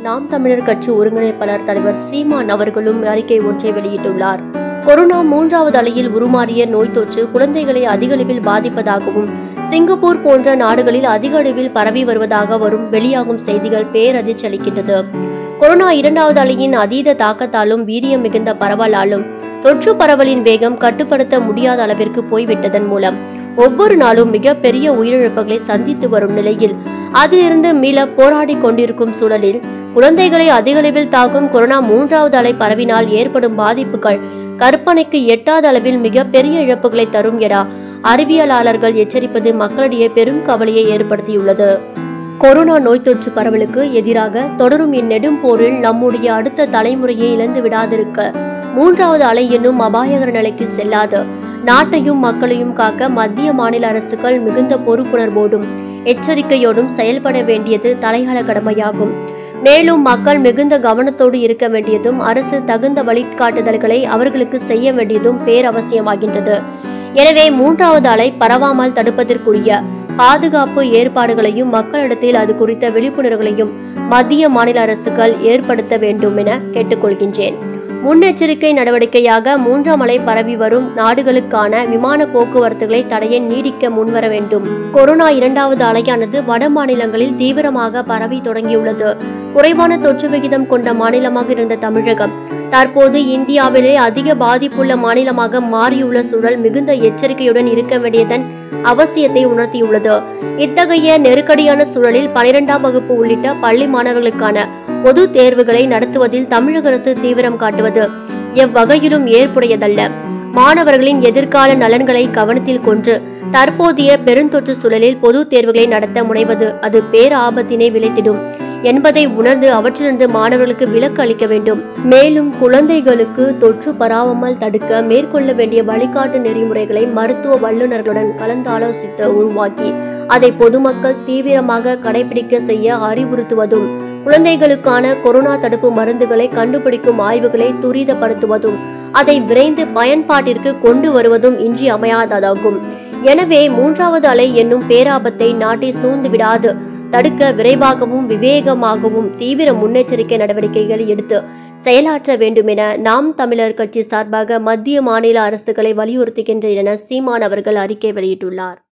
நாம் தமிழர் கட்சி ஒருங்கிணைப்பாளர் தலைவர் சீமான் அவர்களும் அறிக்கை ஒன்றை வெளியிட்டுள்ளார் கொரோனா மூன்றாவது அலையில் உருமாறிய நோய் தொற்று குழந்தைகளை அதிக அளவில் பாதிப்பதாகவும் சிங்கப்பூர் போன்ற நாடுகளில் அதிக அளவில் பரவி வருவதாக வரும் வெளியாகும் செய்திகள் பேரதிர்ச்சி அளிக்கின்றது கொரோனா இரண்டாவது அலையின் அதீத தாக்கத்தாலும் வீரியம் மிகுந்த பரவலாலும் தொற்று பரவலின் வேகம் கட்டுப்படுத்த முடியாத அளவிற்கு போய்விட்டதன் மூலம் ஒவ்வொரு நாளும் மிக பெரிய உயிரிழப்புகளை சந்தித்து வரும் நிலையில் அதிலிருந்து மீள போராடி கொண்டிருக்கும் சூழலில் குழந்தைகளை அதிக அளவில் தாக்கும் கொரோனா மூன்றாவது அலை பரவினால் ஏற்படும் பாதிப்புகள் கற்பனைக்கு எட்டாத அளவில் மிக பெரிய இழப்புகளை தரும் என அறிவியலாளர்கள் எச்சரிப்பது மக்களிடையே பெரும் கவலையை ஏற்படுத்தியுள்ளது கொரோனா நோய் தொற்று பரவலுக்கு எதிராக தொடரும் இந்நெடும் போரில் நம்முடைய அடுத்த தலைமுறையை இழந்து விடாதிருக்க மூன்றாவது அலை என்னும் அபாயகர நிலைக்கு செல்லாது நாட்டையும் மக்களையும் காக்க மத்திய மாநில அரசுகள் மிகுந்த பொறுப்புணர்வோடும் எச்சரிக்கையோடும் செயல்பட வேண்டியது தலையாள கடமையாகும் மேலும் மக்கள் மிகுந்த கவனத்தோடு இருக்க வேண்டியதும் அரசு தகுந்த வழிகாட்டுதல்களை அவர்களுக்கு செய்ய வேண்டியதும் பேரவசியமாகின்றது எனவே மூன்றாவது அலை பரவாமல் தடுப்பதற்குரிய பாதுகாப்பு ஏற்பாடுகளையும் மக்களிடத்தில் அது குறித்த விழிப்புணர்வுகளையும் மத்திய மாநில அரசுகள் ஏற்படுத்த வேண்டும் என கேட்டுக்கொள்கின்றேன் முன்னெச்சரிக்கை நடவடிக்கையாக மூன்றாம் அலை பரவி வரும் நாடுகளுக்கான விமான போக்குவரத்துகளை தடைய நீடிக்க முன்வர வேண்டும் கொரோனா இரண்டாவது அலையானது வட மாநிலங்களில் தீவிரமாக பரவி தொடங்கியுள்ளது குறைவான தொற்று விகிதம் கொண்ட மாநிலமாக இருந்த தமிழகம் தற்போது இந்தியாவிலே அதிக பாதிப்புள்ள மாநிலமாக மாறியுள்ள சூழல் மிகுந்த எச்சரிக்கையுடன் இருக்க வேண்டியதன் அவசியத்தை உணர்த்தியுள்ளது இத்தகைய நெருக்கடியான சூழலில் பனிரெண்டாம் வகுப்பு உள்ளிட்ட பள்ளி மாணவர்களுக்கான பொது தேர்வுகளை நடத்துவதில் தமிழக அரசு தீவிரம் காட்டுவது எவ்வகையிலும் ஏற்புடையதல்ல மாணவர்களின் எதிர்கால நலன்களை கவனத்தில் கொண்டு தற்போதைய பெருந்தொற்று சூழலில் பொது தேர்வுகளை நடத்த முனைவது அது பேர் ஆபத்தினை விளைத்திடும் என்பதை உணர்ந்து அவற்றிலிருந்து மாணவர்களுக்கு விலக்கு அளிக்க வேண்டும் மேலும் குழந்தைகளுக்கு தொற்று பரவாமல் தடுக்க மேற்கொள்ள வேண்டிய வழிகாட்டு நெறிமுறைகளை மருத்துவ வல்லுநர்களுடன் கலந்தாலோசித்து உருவாக்கி அதை பொதுமக்கள் தீவிரமாக கடைபிடிக்க செய்ய அறிவுறுத்துவதும் குழந்தைகளுக்கான கொரோனா தடுப்பு மருந்துகளை கண்டுபிடிக்கும் ஆய்வுகளை துரிதப்படுத்துவதும் அதை விரைந்து பயன்பாட்டிற்கு கொண்டு வருவதும் இன்றியமையாததாகும் எனவே மூன்றாவது அலை என்னும் பேராபத்தை நாட்டை சூழ்ந்து விடாது தடுக்க விரைவாகவும் விவேகமாகவும் தீவிர முன்னெச்சரிக்கை நடவடிக்கைகளை எடுத்து செயலாற்ற வேண்டும் என நாம் தமிழர் கட்சி சார்பாக மத்திய மாநில அரசுகளை வலியுறுத்துகின்றனர் என சீமான் அவர்கள் அறிக்கை வெளியிட்டுள்ளார்